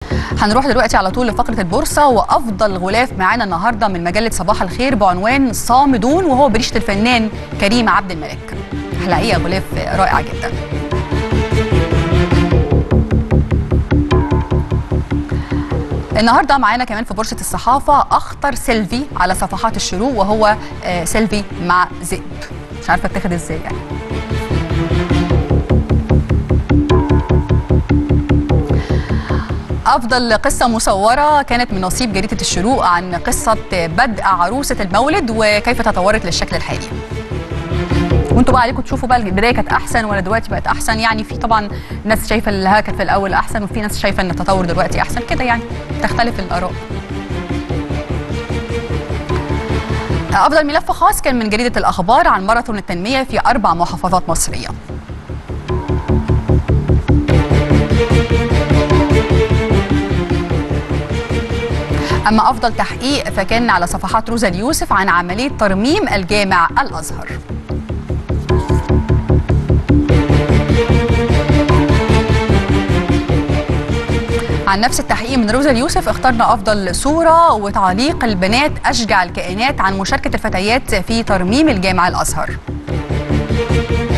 هنروح دلوقتي على طول لفقره البورصه وافضل غلاف معانا النهارده من مجله صباح الخير بعنوان صامدون وهو بريشه الفنان كريم عبد الملك حقيقه غلاف رائع جدا النهارده معانا كمان في بورصه الصحافه اخطر سيلفي على صفحات الشروق وهو آه، سيلفي مع ذئب مش عارفه اتاخد ازاي يعني أفضل قصة مصورة كانت من نصيب جريدة الشروق عن قصة بدء عروسة المولد وكيف تطورت للشكل الحالي. وانتوا بقى عليكم تشوفوا بقى البدايه كانت احسن ولا دلوقتي بقت احسن يعني في طبعا ناس شايفه اللي كانت في الاول احسن وفي ناس شايفه ان التطور دلوقتي احسن كده يعني تختلف الاراء. افضل ملف خاص كان من جريده الاخبار عن ماراثون التنميه في اربع محافظات مصريه. أما أفضل تحقيق فكان على صفحات روزا اليوسف عن عملية ترميم الجامع الأزهر عن نفس التحقيق من روزا اليوسف اخترنا أفضل صورة وتعليق البنات أشجع الكائنات عن مشاركة الفتيات في ترميم الجامع الأزهر